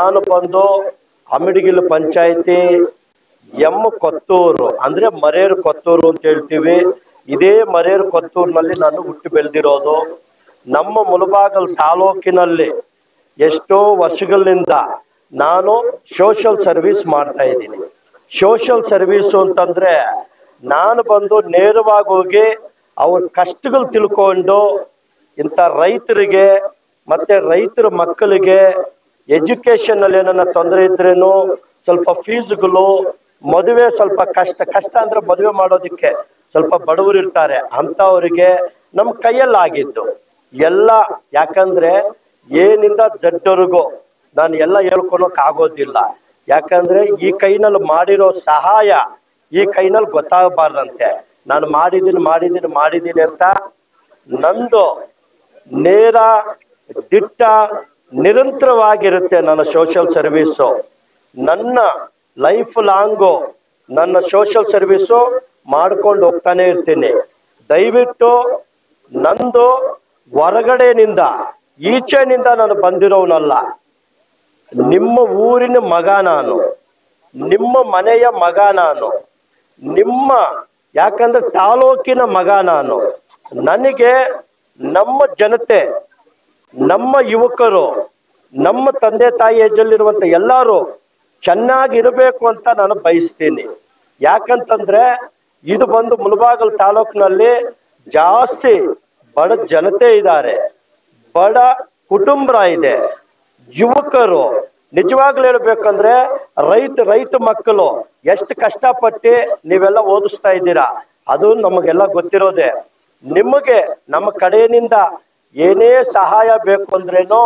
ನಾನು ಬಂದು ಅಮಿಡಿಗಿಲ್ ಪಂಚಾಯತಿ ಎಂ ಕೊತ್ತೂರು ಅಂದ್ರೆ ಮರೇರು ಕೊತ್ತೂರು ಅಂತ ಹೇಳ್ತೀವಿ ಇದೇ ಮರೇರು ಕೊತ್ತೂರಿನಲ್ಲಿ ನಾನು ಹುಟ್ಟಿ ಬೆಳೆದಿರೋದು ನಮ್ಮ ಮುಳಬಾಗಲ್ ತಾಲೂಕಿನಲ್ಲಿ ಎಷ್ಟೋ ವರ್ಷಗಳಿಂದ ನಾನು ಸೋಷಲ್ ಸರ್ವಿಸ್ ಮಾಡ್ತಾ ಇದ್ದೀನಿ ಸೋಷಲ್ ಸರ್ವಿಸು ಅಂತಂದ್ರೆ ನಾನು ಬಂದು ನೇರವಾಗಿ ಹೋಗಿ ಅವ್ರ ಕಷ್ಟಗಳು ತಿಳ್ಕೊಂಡು ಇಂಥ ರೈತರಿಗೆ ಮತ್ತೆ ರೈತರ ಮಕ್ಕಳಿಗೆ ಎಜುಕೇಶನ್ ಅಲ್ಲಿ ಏನನ್ನ ತೊಂದರೆ ಇದ್ರೇನು ಸ್ವಲ್ಪ ಫೀಸ್ಗಳು ಮದುವೆ ಸ್ವಲ್ಪ ಕಷ್ಟ ಕಷ್ಟ ಅಂದ್ರೆ ಮದುವೆ ಮಾಡೋದಕ್ಕೆ ಸ್ವಲ್ಪ ಬಡವರು ಇರ್ತಾರೆ ಅಂಥವರಿಗೆ ನಮ್ಮ ಕೈಯಲ್ಲಾಗಿದ್ದು ಎಲ್ಲ ಯಾಕಂದ್ರೆ ಏನಿಂದ ದೊಡ್ಡವ್ರಿಗೂ ನಾನು ಎಲ್ಲ ಹೇಳ್ಕೊಳಕ್ ಆಗೋದಿಲ್ಲ ಯಾಕಂದ್ರೆ ಈ ಕೈನಲ್ಲಿ ಮಾಡಿರೋ ಸಹಾಯ ಈ ಕೈನಲ್ಲಿ ಗೊತ್ತಾಗಬಾರ್ದಂತೆ ನಾನು ಮಾಡಿದ್ದೀನಿ ಮಾಡಿದ್ದೀನಿ ಮಾಡಿದ್ದೀನಿ ಅಂತ ನಂದು ನೇರ ದಿಟ್ಟ ನಿರಂತರವಾಗಿರುತ್ತೆ ನನ್ನ ಸೋಷಲ್ ಸರ್ವೀಸು ನನ್ನ ಲೈಫ್ ಲಾಂಗು ನನ್ನ ಸೋಷಲ್ ಸರ್ವೀಸು ಮಾಡ್ಕೊಂಡು ಹೋಗ್ತಾನೆ ಇರ್ತೀನಿ ದಯವಿಟ್ಟು ನಂದು ಹೊರಗಡೆನಿಂದ ಈಚೆನಿಂದ ನಾನು ಬಂದಿರೋನಲ್ಲ ನಿಮ್ಮ ಊರಿನ ಮಗ ನಾನು ನಿಮ್ಮ ಮನೆಯ ಮಗ ನಾನು ನಿಮ್ಮ ಯಾಕಂದ್ರೆ ತಾಲೂಕಿನ ಮಗ ನಾನು ನನಗೆ ನಮ್ಮ ಜನತೆ ನಮ್ಮ ಯುವಕರು ನಮ್ಮ ತಂದೆ ತಾಯಿ ಏಜಲ್ಲಿರುವಂತ ಎಲ್ಲರೂ ಚೆನ್ನಾಗಿರಬೇಕು ಅಂತ ನಾನು ಬಯಸ್ತೀನಿ ಯಾಕಂತಂದ್ರೆ ಇದು ಬಂದು ಮುಳಬಾಗಲ್ ತಾಲೂಕಿನಲ್ಲಿ ಜಾಸ್ತಿ ಬಡ ಜನತೆ ಇದ್ದಾರೆ ಬಡ ಕುಟುಂಬ ಇದೆ ಯುವಕರು ನಿಜವಾಗ್ಲೂ ಹೇಳ್ಬೇಕಂದ್ರೆ ರೈತ ರೈತ ಮಕ್ಕಳು ಎಷ್ಟು ಕಷ್ಟಪಟ್ಟು ನೀವೆಲ್ಲ ಓದಿಸ್ತಾ ಇದ್ದೀರಾ ಅದು ನಮಗೆಲ್ಲ ಗೊತ್ತಿರೋದೆ ನಿಮಗೆ ನಮ್ಮ ಕಡೆಯಿಂದ ಏನೇ ಸಹಾಯ ಬೇಕು ಅಂದ್ರೇನು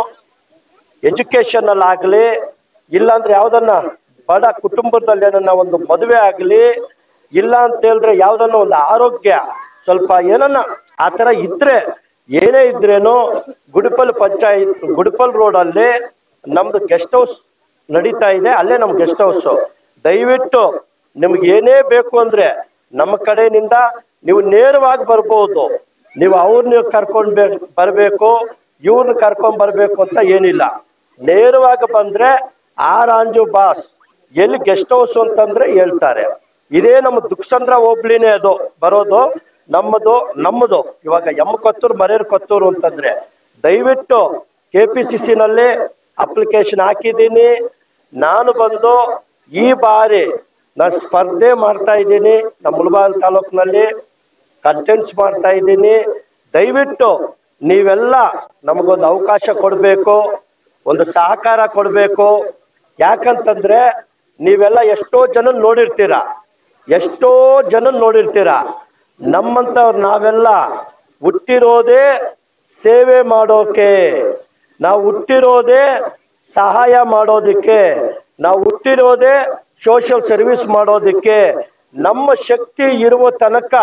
ಎಜುಕೇಶನ್ ಅಲ್ಲಿ ಆಗ್ಲಿ ಇಲ್ಲಾಂದ್ರೆ ಯಾವ್ದನ್ನ ಬಡ ಕುಟುಂಬದಲ್ಲಿ ಏನನ್ನ ಒಂದು ಮದುವೆ ಆಗ್ಲಿ ಇಲ್ಲ ಅಂತ ಹೇಳಿದ್ರೆ ಯಾವ್ದನ್ನ ಒಂದು ಆರೋಗ್ಯ ಸ್ವಲ್ಪ ಏನನ್ನ ಆ ತರ ಇದ್ರೆ ಏನೇ ಇದ್ರೇನು ಗುಡಿಪಲ್ ಪಂಚಾಯತ್ ಗುಡಿಪಲ್ ರೋಡ್ ಅಲ್ಲಿ ನಮ್ದು ಗೆಸ್ಟ್ ಹೌಸ್ ನಡೀತಾ ಇದೆ ಅಲ್ಲೇ ನಮ್ ಗೆಸ್ಟ್ ಹೌಸ್ ದಯವಿಟ್ಟು ನಿಮ್ಗೆ ಏನೇ ಬೇಕು ಅಂದ್ರೆ ನಮ್ಮ ಕಡೆಯಿಂದ ನೀವು ನೇರವಾಗಿ ಬರ್ಬೋದು ನೀವು ಅವ್ರನ್ನ ಕರ್ಕೊಂಡ್ ಬೇ ಬರ್ಬೇಕು ಇವ್ರನ್ನ ಕರ್ಕೊಂಡ್ ಬರ್ಬೇಕು ಅಂತ ಏನಿಲ್ಲ ನೇರವಾಗಿ ಬಂದ್ರೆ ಆರ್ ಆಂಜು ಬಾಸ್ ಎಲ್ಲಿ ಗೆಸ್ಟ್ ಹೌಸ್ ಅಂತಂದ್ರೆ ಹೇಳ್ತಾರೆ ಇದೇ ನಮ್ಮ ದುಕ್ಸಂದ್ರ ಹೋಬ್ಳಿನೇ ಅದು ಬರೋದು ನಮ್ಮದು ನಮ್ಮದು ಇವಾಗ ಎಮ್ಮ ಕೊತ್ತೂರು ಮರೇರು ಕೊತ್ತೂರು ಅಂತಂದ್ರೆ ದಯವಿಟ್ಟು ಕೆ ಪಿ ಸಿ ಸಿನಲ್ಲಿ ಅಪ್ಲಿಕೇಶನ್ ಹಾಕಿದ್ದೀನಿ ನಾನು ಬಂದು ಈ ಬಾರಿ ನಾನು ಸ್ಪರ್ಧೆ ಮಾಡ್ತಾ ಇದ್ದೀನಿ ನಮ್ಮ ಮುಳಬಾಗಿಲು ತಾಲೂಕಿನಲ್ಲಿ ಕಂಟೆಂಟ್ಸ್ ಮಾಡ್ತಾ ಇದ್ದೀನಿ ದಯವಿಟ್ಟು ನೀವೆಲ್ಲ ನಮಗೊಂದು ಅವಕಾಶ ಕೊಡಬೇಕು ಒಂದು ಸಹಕಾರ ಕೊಡಬೇಕು ಯಾಕಂತಂದ್ರೆ ನೀವೆಲ್ಲ ಎಷ್ಟೋ ಜನ ನೋಡಿರ್ತೀರ ಎಷ್ಟೋ ಜನ ನೋಡಿರ್ತೀರ ನಮ್ಮಂಥವ್ರು ನಾವೆಲ್ಲ ಹುಟ್ಟಿರೋದೇ ಸೇವೆ ಮಾಡೋಕೆ ನಾವು ಹುಟ್ಟಿರೋದೇ ಸಹಾಯ ಮಾಡೋದಕ್ಕೆ ನಾವು ಹುಟ್ಟಿರೋದೇ ಸೋಷಿಯಲ್ ಸರ್ವಿಸ್ ಮಾಡೋದಕ್ಕೆ ನಮ್ಮ ಶಕ್ತಿ ಇರುವ ತನಕ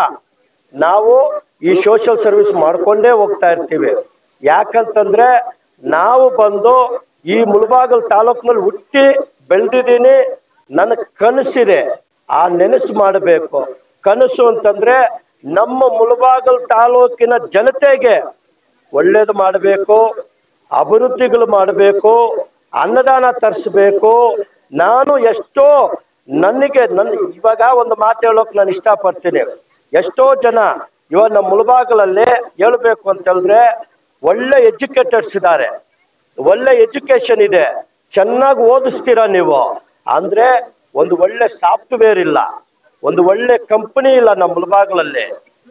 ನಾವು ಈ ಸೋಷಿಯಲ್ ಸರ್ವಿಸ್ ಮಾಡ್ಕೊಂಡೇ ಹೋಗ್ತಾ ಇರ್ತೀವಿ ಯಾಕಂತಂದ್ರೆ ನಾವು ಬಂದು ಈ ಮುಳಬಾಗಲ್ ತಾಲೂಕಿನಲ್ಲಿ ಹುಟ್ಟಿ ಬೆಳೆದಿದ್ದೀನಿ ನನ್ನ ಕನಸಿದೆ ಆ ನೆನಸು ಮಾಡಬೇಕು ಕನಸು ಅಂತಂದ್ರೆ ನಮ್ಮ ಮುಳಬಾಗಲ್ ತಾಲೂಕಿನ ಜನತೆಗೆ ಒಳ್ಳೇದು ಮಾಡಬೇಕು ಅಭಿವೃದ್ಧಿಗಳು ಮಾಡಬೇಕು ಅನ್ನದಾನ ತರಿಸ್ಬೇಕು ನಾನು ಎಷ್ಟೋ ನನಗೆ ನನ್ನ ಇವಾಗ ಒಂದು ಮಾತು ಹೇಳೋಕೆ ನಾನು ಇಷ್ಟಪಡ್ತೀನಿ ಎಷ್ಟೋ ಜನ ಇವಾಗ ನಮ್ಮ ಮುಳಬಾಗಲಲ್ಲಿ ಹೇಳ್ಬೇಕು ಅಂತ ಹೇಳಿದ್ರೆ ಒಳ್ಳೆ ಎಜುಕೇಟೆಡ್ಸ್ ಇದ್ದಾರೆ ಒಳ್ಳೆ ಎಜುಕೇಶನ್ ಇದೆ ಚೆನ್ನಾಗಿ ಓದಿಸ್ತೀರಾ ನೀವು ಅಂದ್ರೆ ಒಂದು ಒಳ್ಳೆ ಸಾಫ್ಟ್ವೇರ್ ಇಲ್ಲ ಒಂದು ಒಳ್ಳೆ ಕಂಪನಿ ಇಲ್ಲ ನಮ್ಮ ಮುಳಬಾಗಲಲ್ಲಿ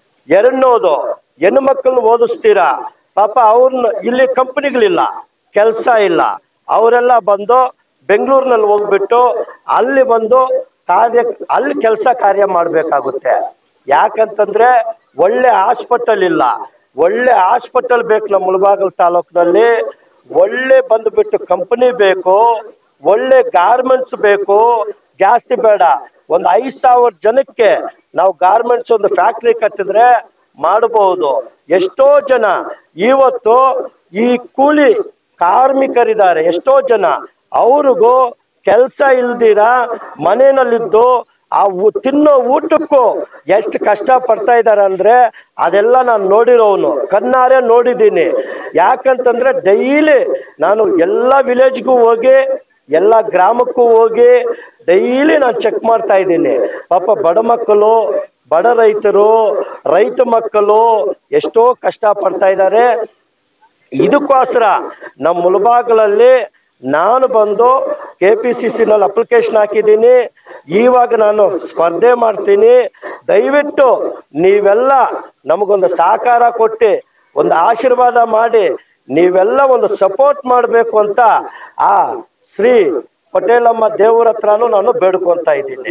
ಎರಡನೇದು ಹೆಣ್ಣು ಮಕ್ಕಳನ್ನ ಓದಿಸ್ತೀರಾ ಪಾಪ ಅವ್ರನ್ನ ಇಲ್ಲಿ ಕಂಪನಿಗಳಿಲ್ಲ ಕೆಲಸ ಇಲ್ಲ ಅವರೆಲ್ಲ ಬಂದು ಬೆಂಗಳೂರಿನಲ್ಲಿ ಹೋಗ್ಬಿಟ್ಟು ಅಲ್ಲಿ ಬಂದು ಕಾರ್ಯ ಅಲ್ಲಿ ಕೆಲಸ ಕಾರ್ಯ ಮಾಡಬೇಕಾಗುತ್ತೆ ಯಾಕಂತಂದ್ರೆ ಒಳ್ಳೆ ಹಾಸ್ಪಿಟಲ್ ಇಲ್ಲ ಒಳ್ಳೆ ಹಾಸ್ಪಿಟಲ್ ಬೇಕು ನಮ್ಮ ಮುಳಬಾಗಲ್ ತಾಲೂಕಿನಲ್ಲಿ ಒಳ್ಳೆ ಬಂದ್ಬಿಟ್ಟು ಕಂಪನಿ ಬೇಕು ಒಳ್ಳೆ ಗಾರ್ಮೆಂಟ್ಸ್ ಬೇಕು ಜಾಸ್ತಿ ಬೇಡ ಒಂದು ಐದು ಸಾವಿರ ಜನಕ್ಕೆ ನಾವು ಗಾರ್ಮೆಂಟ್ಸ್ ಒಂದು ಫ್ಯಾಕ್ಟ್ರಿ ಕಟ್ಟಿದ್ರೆ ಮಾಡಬಹುದು ಎಷ್ಟೋ ಜನ ಇವತ್ತು ಈ ಕೂಲಿ ಕಾರ್ಮಿಕರಿದ್ದಾರೆ ಎಷ್ಟೋ ಜನ ಅವ್ರಿಗೂ ಕೆಲಸ ಇಲ್ದಿರ ಮನೆಯಲ್ಲಿದ್ದು ಆ ಊ- ತಿನ್ನೋ ಊಟಕ್ಕೂ ಎಷ್ಟು ಕಷ್ಟ ಪಡ್ತಾ ಇದ್ದಾರೆ ಅಂದ್ರೆ ಅದೆಲ್ಲ ನಾನು ನೋಡಿರೋನು ಕಣ್ಣಾರೆ ನೋಡಿದ್ದೀನಿ ಯಾಕಂತಂದ್ರೆ ಡೈಲಿ ನಾನು ಎಲ್ಲ ವಿಲೇಜ್ಗೂ ಹೋಗಿ ಎಲ್ಲ ಗ್ರಾಮಕ್ಕೂ ಹೋಗಿ ಡೈಲಿ ನಾನು ಚೆಕ್ ಮಾಡ್ತಾ ಇದ್ದೀನಿ ಪಾಪ ಬಡ ಮಕ್ಕಳು ಬಡ ರೈತರು ರೈತ ಮಕ್ಕಳು ಎಷ್ಟೋ ಕಷ್ಟ ಪಡ್ತಾ ಇದ್ದಾರೆ ಇದಕ್ಕೋಸ್ಕರ ನಮ್ಮ ಮುಳಬಾಗಲಲ್ಲಿ ನಾನು ಬಂದು ಕೆ ಪಿ ಸಿ ಸಿನಲ್ಲಿ ಅಪ್ಲಿಕೇಶನ್ ಹಾಕಿದ್ದೀನಿ ಇವಾಗ ನಾನು ಸ್ಪರ್ಧೆ ಮಾಡ್ತೀನಿ ದಯವಿಟ್ಟು ನೀವೆಲ್ಲ ನಮಗೊಂದು ಸಹಕಾರ ಕೊಟ್ಟು ಒಂದು ಆಶೀರ್ವಾದ ಮಾಡಿ ನೀವೆಲ್ಲ ಒಂದು ಸಪೋರ್ಟ್ ಮಾಡಬೇಕು ಅಂತ ಆ ಶ್ರೀ ಪಟೇಲಮ್ಮ ದೇವರ ಹತ್ರನೂ ನಾನು ಬೇಡ್ಕೊತಾ ಇದ್ದೀನಿ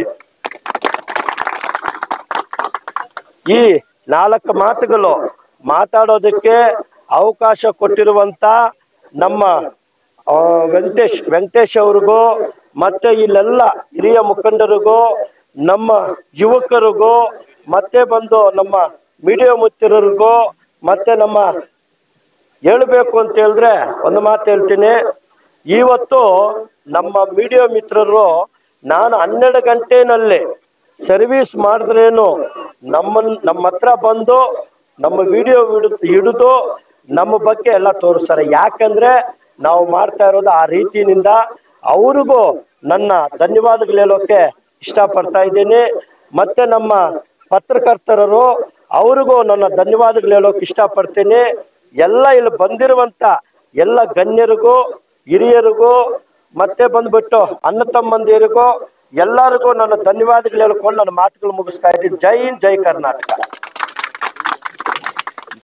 ಈ ನಾಲ್ಕು ಮಾತುಗಳು ಮಾತಾಡೋದಕ್ಕೆ ಅವಕಾಶ ಕೊಟ್ಟಿರುವಂತ ನಮ್ಮ ಆ, ವೆಂಕಟೇಶ್ ವೆಂಕಟೇಶ್ ಅವ್ರಿಗೂ ಮತ್ತೆ ಇಲ್ಲೆಲ್ಲ ಹಿರಿಯ ಮುಖಂಡರಿಗೂ ನಮ್ಮ ಯುವಕರಿಗೂ ಮತ್ತೆ ಬಂದು ನಮ್ಮ ಮೀಡಿಯಾ ಮುತ್ತಿರರಿಗೂ ಮತ್ತೆ ನಮ್ಮ ಹೇಳಬೇಕು ಅಂತ ಹೇಳಿದ್ರೆ ಒಂದು ಮಾತು ಹೇಳ್ತೀನಿ ಇವತ್ತು ನಮ್ಮ ಮೀಡಿಯಾ ಮಿತ್ರರು ನಾನು ಹನ್ನೆರಡು ಗಂಟೆನಲ್ಲಿ ಸರ್ವಿಸ್ ಮಾಡಿದ್ರೇನು ನಮ್ಮ ನಮ್ಮ ಹತ್ರ ಬಂದು ನಮ್ಮ ವಿಡಿಯೋ ಹಿಡಿದು ನಮ್ಮ ಬಗ್ಗೆ ಎಲ್ಲ ತೋರಿಸ್ತಾರೆ ಯಾಕಂದ್ರೆ ನಾವು ಮಾಡ್ತಾ ಇರೋದು ಆ ರೀತಿಯಿಂದ ಅವ್ರಿಗೂ ನನ್ನ ಧನ್ಯವಾದಗಳು ಹೇಳೋಕೆ ಇಷ್ಟಪಡ್ತಾ ಇದ್ದೀನಿ ಮತ್ತೆ ನಮ್ಮ ಪತ್ರಕರ್ತರರು ಅವ್ರಿಗೂ ನನ್ನ ಧನ್ಯವಾದಗಳು ಹೇಳೋಕೆ ಇಷ್ಟಪಡ್ತೀನಿ ಎಲ್ಲ ಇಲ್ಲಿ ಬಂದಿರುವಂತ ಎಲ್ಲ ಗಣ್ಯರಿಗೂ ಹಿರಿಯರಿಗೂ ಮತ್ತೆ ಬಂದ್ಬಿಟ್ಟು ಅಣ್ಣ ತಮ್ಮಂದಿರಿಗೂ ಎಲ್ಲರಿಗೂ ನನ್ನ ಧನ್ಯವಾದಗಳು ಹೇಳ್ಕೊಂಡು ನನ್ನ ಮಾತುಗಳು ಮುಗಿಸ್ತಾ ಇದ್ದೀನಿ ಜೈ ಹಿಂದ್ ಜೈ ಕರ್ನಾಟಕ